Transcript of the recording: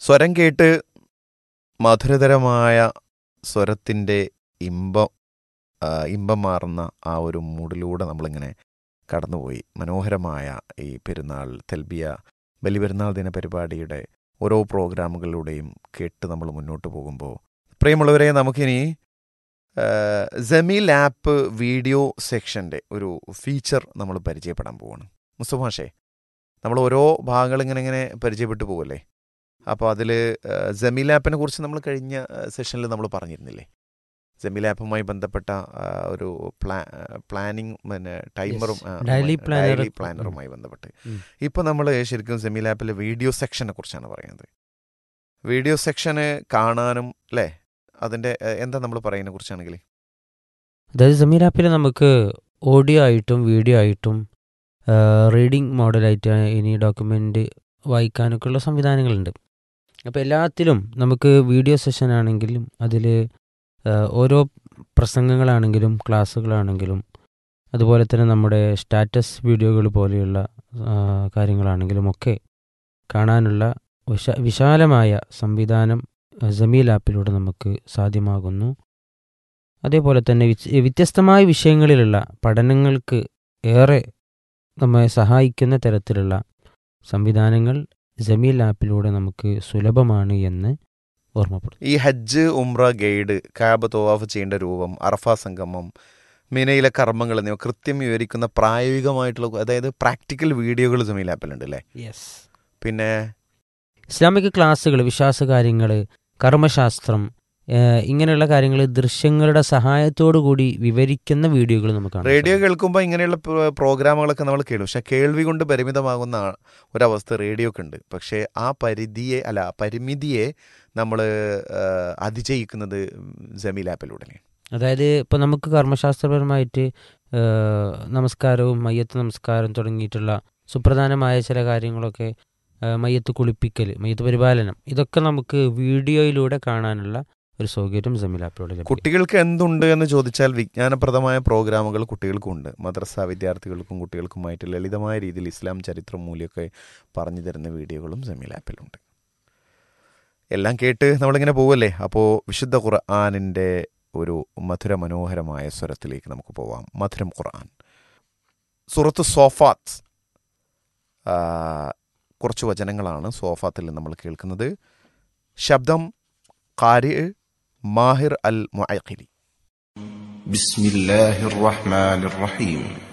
സ്വരം കേട്ട് മധുരതരമായ സ്വരത്തിൻ്റെ ഇമ്പം ആ, ഇമ്പം മാറുന്ന ആ ഒരു മൂഡിലൂടെ നമ്മളിങ്ങനെ കടന്നുപോയി മനോഹരമായ ഈ പെരുന്നാൾ തെൽബിയ ബലിപെരുന്നാൾ ദിന പരിപാടിയുടെ ഓരോ പ്രോഗ്രാമുകളിലൂടെയും കേട്ട് നമ്മൾ മുന്നോട്ട് പോകുമ്പോൾ പ്രിയമുള്ളവരെ നമുക്കിനി ആ, ജമീൽ ആപ്പ് വീഡിയോ സെക്ഷൻ്റെ ഒരു ഫീച്ചർ നമ്മൾ പരിചയപ്പെടാൻ പോവാണ് മുസ്തഫാഷേ നമ്മൾ ഓരോ ഭാഗങ്ങൾ ഇങ്ങനെ ഇങ്ങനെ പരിചയപ്പെട്ടു പോകല്ലേ അപ്പോൾ അതിൽ ജമീൽ ആപ്പിനെ കുറിച്ച് നമ്മൾ കഴിഞ്ഞ സെഷനിൽ നമ്മൾ പറഞ്ഞിരുന്നില്ലേ ജമീൽ ആപ്പുമായി ബന്ധപ്പെട്ട ആ, ഒരു പ്ലാ പ്ലാനിങ് പിന്നെ ടൈമറും Yes. Daily planner. ഡെയിലി പ്ലാനറുമായി ബന്ധപ്പെട്ട് ഉം. ഇപ്പോൾ നമ്മൾ ശരിക്കും ജമീൽ ആപ്പിലെ വീഡിയോ സെക്ഷനെ കുറിച്ചാണ് പറയുന്നത് വീഡിയോ സെക്ഷന് കാണാനും അല്ലേ അതിൻ്റെ ഏഹ്, എന്താ നമ്മൾ പറയുന്നതിനെ കുറിച്ചാണെങ്കിൽ അതായത് സമീർ ആപ്പിൽ നമുക്ക് ഓഡിയോ ആയിട്ടും വീഡിയോ ആയിട്ടും റീഡിംഗ് മോഡലായിട്ട് ഇനി ഡോക്യുമെൻ്റ് വായിക്കാനൊക്കെയുള്ള സംവിധാനങ്ങളുണ്ട് അപ്പോൾ എല്ലാത്തിലും നമുക്ക് വീഡിയോ സെഷൻ ആണെങ്കിലും അതിൽ ഓരോ പ്രസംഗങ്ങളാണെങ്കിലും ക്ലാസ്സുകളാണെങ്കിലും അതുപോലെ തന്നെ നമ്മുടെ സ്റ്റാറ്റസ് വീഡിയോകൾ പോലെയുള്ള ആ, കാര്യങ്ങളാണെങ്കിലും ഒക്കെ കാണാനുള്ള വിശ വിശാലമായ സംവിധാനം ആ, ജമീൽ ആപ്പിലൂടെ നമുക്ക് സാധ്യമാകുന്നു അതേപോലെ തന്നെ വിച്ച്- വ്യത്യസ്തമായ വിഷയങ്ങളിലുള്ള പഠനങ്ങൾക്ക് ഏറെ നമ്മെ സഹായിക്കുന്ന തരത്തിലുള്ള സംവിധാനങ്ങൾ ജമീൽ ആപ്പിലൂടെ നമുക്ക് സുലഭമാണ് എന്ന് ഓർമ്മപ്പെടുത്തും ഈ ഹജ്ജ് ഉംറ ഗൈഡ് കാബ് തോവാഫ് ചെയ്യേണ്ട രൂപം അറഫ സംഗമം മിനയിലെ കർമ്മങ്ങൾ എന്നിവ കൃത്യം വിവരിക്കുന്ന പ്രായോഗികമായിട്ടുള്ള അതായത് പ്രാക്ടിക്കൽ വീഡിയോകൾ ജമീൽ ആപ്പിലുണ്ട് അല്ലേ യെസ് പിന്നെ ഇസ്ലാമിക ക്ലാസ്സുകൾ വിശ്വാസകാര്യങ്ങൾ കർമ്മശാസ്ത്രം ഏഹ് ഇങ്ങനെയുള്ള കാര്യങ്ങൾ ദൃശ്യങ്ങളുടെ സഹായത്തോടു കൂടി വിവരിക്കുന്ന വീഡിയോകൾ നമുക്ക് കാണാൻ റേഡിയോ സാധിക്കും. കേൾക്കുമ്പോൾ ഇങ്ങനെയുള്ള പ്ര- പ്രോഗ്രാമുകളൊക്കെ നമ്മൾ കേൾക്കും പക്ഷെ കേൾവി കൊണ്ട് പരിമിതമാകുന്ന ആ- ഒരവസ്ഥ റേഡിയോക്ക് ഉണ്ട് പക്ഷേ ആ പരിധിയെ അല്ല പരിമിതിയെ നമ്മൾ അതിജയിക്കുന്നത് ജമീൽ ആപ്പിലൂടെ അതായത് ഇപ്പോൾ നമുക്ക് കർമ്മശാസ്ത്രപരമായിട്ട് ഏഹ്, നമസ്കാരവും മയ്യത്ത് നമസ്കാരം തുടങ്ങിയിട്ടുള്ള സുപ്രധാനമായ ചില കാര്യങ്ങളൊക്കെ ഏഹ്, മയ്യത്ത് കുളിപ്പിക്കൽ മയ്യത്ത് പരിപാലനം ഇതൊക്കെ നമുക്ക് വീഡിയോയിലൂടെ കാണാനുള്ള ഒരു സൗകര്യം ജമീൽ ആപ്പിലൂടെ ലഭിക്കും കുട്ടികൾക്ക് എന്തുണ്ട് എന്ന് ചോദിച്ചാൽ വിജ്ഞാനപ്രദമായ പ്രോഗ്രാമുകൾ കുട്ടികൾക്കും ഉണ്ട് മദ്രസ വിദ്യാർത്ഥികൾക്കും കുട്ടികൾക്കുമായിട്ട് ലളിതമായ രീതിയിൽ ഇസ്ലാം ചരിത്രം മൂല്യമൊക്കെ പറഞ്ഞു തരുന്ന വീഡിയോകളും ജമീൽ ആപ്പിലുണ്ട് എല്ലാം കേട്ട് നമ്മളിങ്ങനെ പോവല്ലേ അപ്പോൾ വിശുദ്ധ ഖുർആാനിൻ്റെ ഒരു മധുര മനോഹരമായ സ്വരത്തിലേക്ക് നമുക്ക് പോവാം മധുരം ഖുർആൻ സുറത്ത് സോഫാത്ത് ആ, കുറച്ച് വചനങ്ങളാണ് സോഫാത്തിൽ നമ്മൾ കേൾക്കുന്നത് ശബ്ദം കാരി മാഹിർ അൽ മുഅഖിലി بسم الله الرحمن الرحيم